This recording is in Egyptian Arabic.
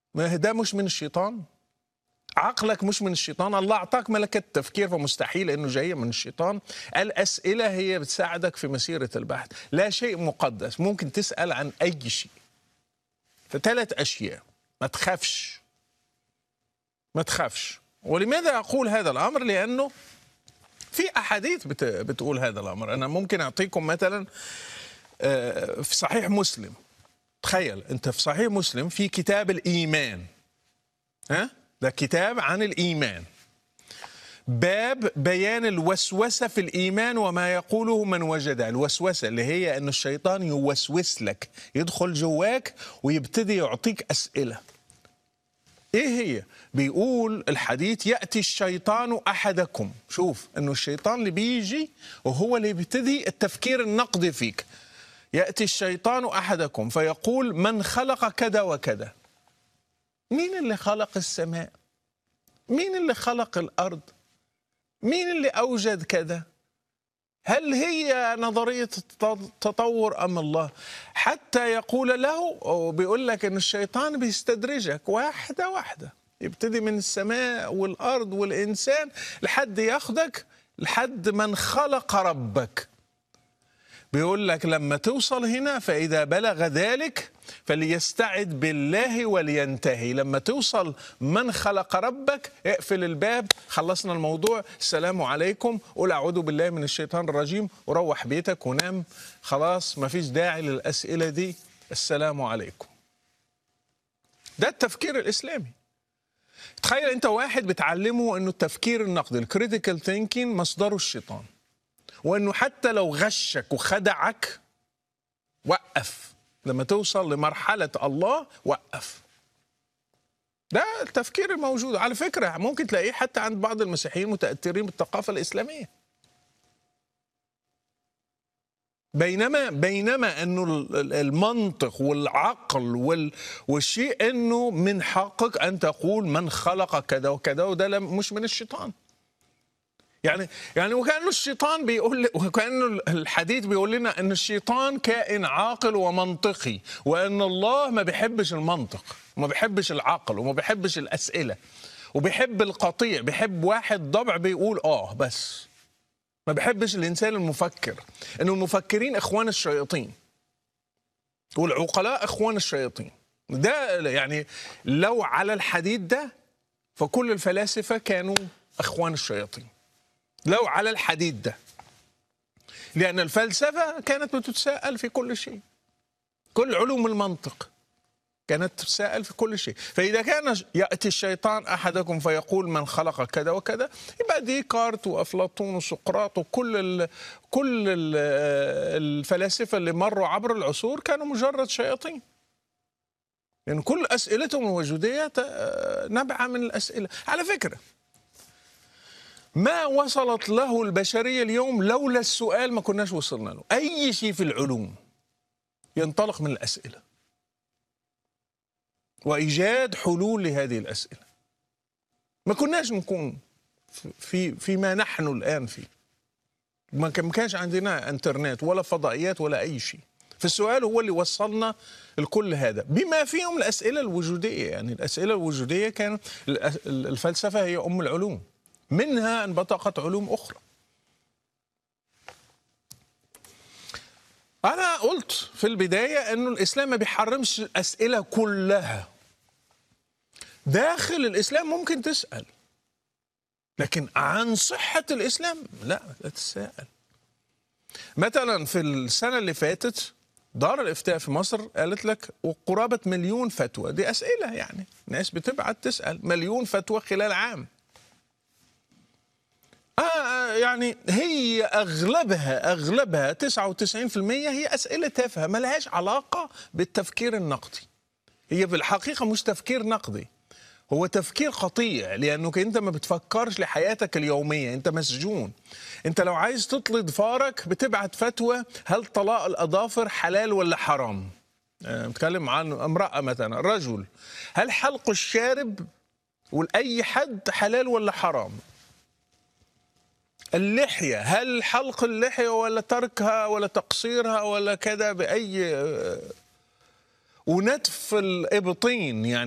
ما ده مش من الشيطان عقلك مش من الشيطان الله أعطاك ملكة التفكير فمستحيل أنه جاية من الشيطان الأسئلة هي بتساعدك في مسيرة البحث لا شيء مقدس ممكن تسأل عن أي شيء فثلاث أشياء ما تخافش ما تخافش ولماذا أقول هذا الأمر لأنه في أحاديث بت- بتقول هذا الأمر أنا ممكن أعطيكم مثلا آه، في صحيح مسلم تخيل أنت في صحيح مسلم في كتاب الإيمان ها ده كتاب عن الإيمان باب بيان الوسوسة في الإيمان وما يقوله من وجد الوسوسة اللي هي أن الشيطان يوسوس لك يدخل جواك ويبتدي يعطيك أسئلة ايه هي بيقول الحديث ياتي الشيطان احدكم شوف انه الشيطان اللي بيجي وهو اللي بيبتدي التفكير النقدي فيك ياتي الشيطان احدكم فيقول من خلق كذا وكذا مين اللي خلق السماء مين اللي خلق الارض مين اللي اوجد كذا هل هي نظرية التطور أم الله حتى يقول له وبيقول لك أن الشيطان بيستدرجك واحدة واحدة يبتدي من السماء والأرض والإنسان لحد ياخدك لحد من خلق ربك بيقول لك لما توصل هنا فإذا بلغ ذلك فليستعد بالله ولينتهي لما توصل من خلق ربك اقفل الباب خلصنا الموضوع السلام عليكم قول أعوذ بالله من الشيطان الرجيم وروح بيتك ونام خلاص ما فيش داعي للأسئلة دي السلام عليكم ده التفكير الإسلامي تخيل أنت واحد بتعلمه أنه التفكير النقدي الكريتيكال ثينكينج مصدره الشيطان وانه حتى لو غشك وخدعك وقف لما توصل لمرحلة الله وقف ده التفكير الموجود على فكرة ممكن تلاقيه حتى عند بعض المسيحيين متأثرين بالثقافة الإسلامية بينما بينما انه ال- المنطق والعقل وال والشيء انه من حقك ان تقول من خلق كذا وكذا وده لم- مش من الشيطان يعني يعني وكانه الشيطان بيقول وكانه الحديث بيقول لنا ان الشيطان كائن عاقل ومنطقي وان الله ما بيحبش المنطق وما بيحبش العقل وما بيحبش الاسئله وبيحب القطيع بيحب واحد ضبع بيقول اه بس ما بيحبش الانسان المفكر انه المفكرين اخوان الشياطين والعقلاء اخوان الشياطين ده يعني لو على الحديد ده فكل الفلاسفه كانوا اخوان الشياطين لو على الحديد ده لأن الفلسفة كانت بتتساءل في كل شيء كل علوم المنطق كانت تتساءل في كل شيء فإذا كان يأتي الشيطان أحدكم فيقول من خلق كذا وكذا يبقى ديكارت وأفلاطون وسقراط وكل ال كل ال الفلاسفة اللي مروا عبر العصور كانوا مجرد شياطين لأن يعني كل أسئلتهم الوجودية ت- نبعة من الأسئلة على فكرة ما وصلت له البشرية اليوم لولا السؤال ما كناش وصلنا له أي شيء في العلوم ينطلق من الأسئلة وإيجاد حلول لهذه الأسئلة ما كناش نكون في فيما نحن الآن فيه ما كان- ما كانش عندنا انترنت ولا فضائيات ولا أي شيء فالسؤال هو اللي وصلنا لكل هذا بما فيهم الأسئلة الوجودية يعني الأسئلة الوجودية كان الأس- الفلسفة هي أم العلوم منها انبثقت علوم أخرى أنا قلت في البداية أنه الإسلام ما بيحرمش الأسئلة كلها داخل الإسلام ممكن تسأل لكن عن صحة الإسلام لا لا تسأل مثلا في السنة اللي فاتت دار الإفتاء في مصر قالت لك وقرابة مليون فتوى دي أسئلة يعني ناس بتبعت تسأل مليون فتوى خلال عام آه يعني هي أغلبها أغلبها 99% هي أسئلة تافهة ما لهاش علاقة بالتفكير النقدي هي في الحقيقة مش تفكير نقدي هو تفكير قطيع لأنك أنت ما بتفكرش لحياتك اليومية أنت مسجون أنت لو عايز تطلي ضفارك بتبعت فتوى هل طلاق الأظافر حلال ولا حرام آه، بتكلم عن امرأة مثلا رجل هل حلق الشارب ولأي حد حلال ولا حرام اللحية هل حلق اللحية ولا تركها ولا تقصيرها ولا كذا بأي ونتف الإبطين يعني